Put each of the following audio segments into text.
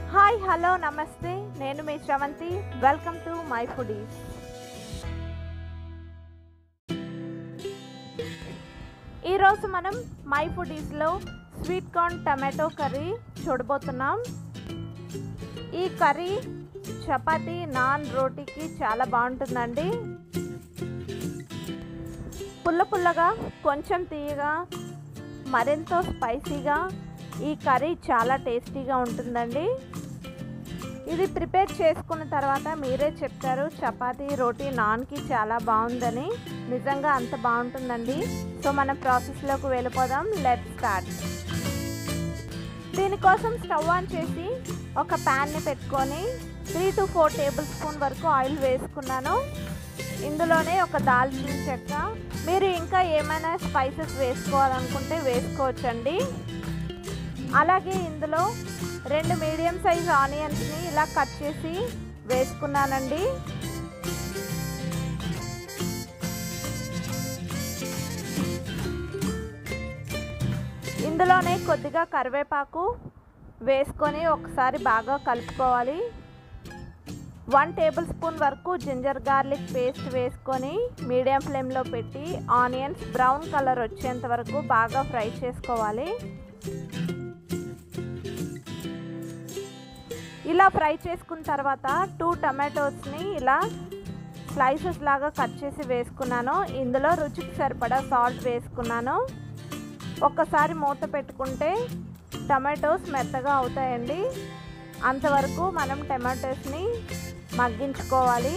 hi hello నమస్తే నేను మీ Sravanthi welcome to my foodies ఈరోజు మనం మై ఫుడీస్లో స్వీట్ కార్న్ టమాటో కర్రీ చూడబోతున్నాం ఈ కర్రీ చపాతీ నాన్ రోటీకి చాలా బాగుంటుందండి పుల్ల పుల్లగా కొంచెం తీయగా మరెంతో స్పైసీగా ఈ కర్రీ చాలా టేస్టీగా ఉంటుందండి ఇది ప్రిపేర్ చేసుకున్న తర్వాత మీరే చెప్తారు చపాతీ రోటీ నాన్కి చాలా బాగుందని నిజంగా అంత బాగుంటుందండి సో మన ప్రాసెస్లోకి వెళ్ళిపోదాం లెట్ స్టార్ట్ దీనికోసం స్టవ్ ఆన్ చేసి ఒక ప్యాన్ని పెట్టుకొని three to four tablespoon వరకు ఆయిల్ వేసుకున్నాను ఇందులోనే ఒక దాల్చిన చెక్క మీరు ఇంకా ఏమైనా స్పైసెస్ వేసుకోవాలనుకుంటే వేసుకోవచ్చండి అలాగే ఇందులో రెండు మీడియం సైజ్ ఆనియన్స్ని ఇలా కట్ చేసి వేసుకున్నానండి ఇందులోనే కొద్దిగా కరివేపాకు వేసుకొని ఒకసారి బాగా కలుపుకోవాలి వన్ టేబుల్ స్పూన్ వరకు జింజర్ గార్లిక్ పేస్ట్ వేసుకొని మీడియం ఫ్లేమ్లో పెట్టి ఆనియన్స్ బ్రౌన్ కలర్ వచ్చేంత వరకు బాగా ఫ్రై చేసుకోవాలి ఇలా ఫ్రై చేసుకున్న తర్వాత టూ టమాటోస్ని ఇలా స్లైసెస్ లాగా కట్ చేసి వేసుకున్నాను ఇందులో రుచికి సరిపడా సాల్ట్ వేసుకున్నాను ఒక్కసారి మూత పెట్టుకుంటే టమాటోస్ మెత్తగా అవుతాయండి అంతవరకు మనం టమాటోస్ని మగ్గించుకోవాలి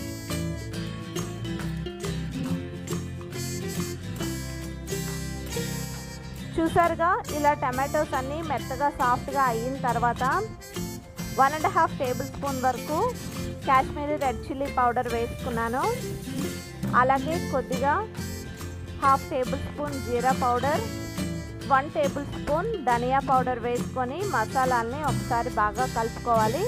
చూసారుగా ఇలా టమాటోస్ అన్నీ మెత్తగా సాఫ్ట్గా అయిన తర్వాత one and half tablespoon వరకు కాశ్మీరీ రెడ్ చిల్లీ పౌడర్ వేసుకున్నాను అలాగే కొద్దిగా హాఫ్ టేబుల్ స్పూన్ జీరా పౌడర్ వన్ టేబుల్ స్పూన్ ధనియా పౌడర్ వేసుకొని మసాలాల్ని ఒకసారి బాగా కలుపుకోవాలి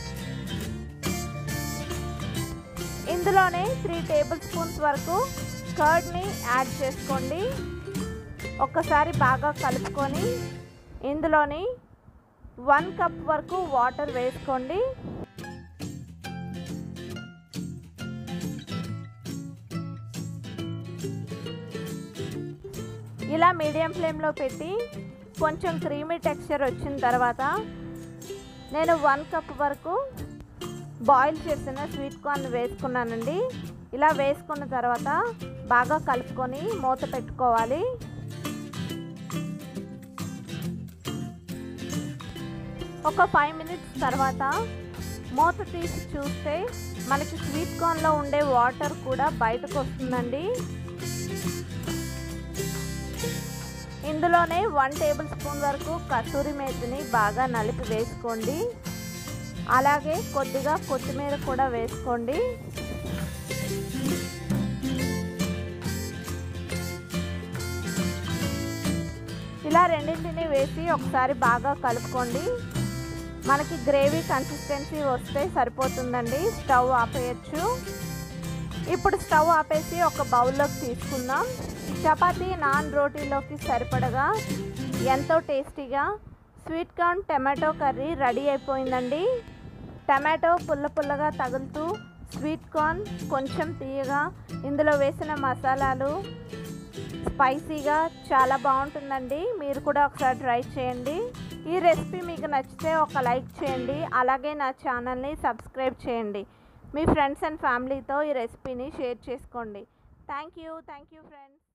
ఇందులోనే త్రీ టేబుల్ స్పూన్స్ వరకు కర్డ్ని యాడ్ చేసుకోండి ఒక్కసారి బాగా కలుపుకొని ఇందులోని వన్ కప్ వరకు వాటర్ వేసుకోండి ఇలా మీడియం ఫ్లేమ్లో పెట్టి కొంచెం క్రీమీ టెక్స్చర్ వచ్చిన తర్వాత నేను వన్ కప్ వరకు బాయిల్ చేసిన స్వీట్ కార్న్ వేసుకున్నానండి ఇలా వేసుకున్న తర్వాత బాగా కలుపుకొని మూత పెట్టుకోవాలి ఒక ఫైవ్ మినిట్స్ తర్వాత మూత తీసి చూస్తే మనకి స్వీట్ కార్న్లో ఉండే వాటర్ కూడా బయటకు వస్తుందండి ఇందులోనే వన్ టేబుల్ స్పూన్ వరకు కసూరి మేతిని బాగా నలిపి వేసుకోండి అలాగే కొద్దిగా కొత్తిమీర కూడా వేసుకోండి ఇలా రెండింటిని వేసి ఒకసారి బాగా కలుపుకోండి మనకి గ్రేవీ కన్సిస్టెన్సీ వస్తే సరిపోతుందండి స్టవ్ ఆపేయచ్చు ఇప్పుడు స్టవ్ ఆపేసి ఒక బౌల్లోకి తీసుకుందాం చపాతీ నాన్ రోటీలోకి సరిపడగా ఎంతో టేస్టీగా sweet corn tomato curry ready అయిపోయిందండి టమాటో పుల్ల పుల్లగా తగులుతూ స్వీట్ కార్న్ కొంచెం తీయగా ఇందులో వేసిన మసాలాలు స్పైసీగా చాలా బాగుంటుందండి మీరు కూడా ఒకసారి ట్రై చేయండి ఈ రెసిపీ మీకు నచ్చితే ఒక లైక్ చేయండి అలాగే నా ఛానల్ని సబ్స్క్రైబ్ చేయండి మీ ఫ్రెండ్స్ అండ్ ఫ్యామిలీతో ఈ రెసిపీని షేర్ చేసుకోండి thank you thank you friends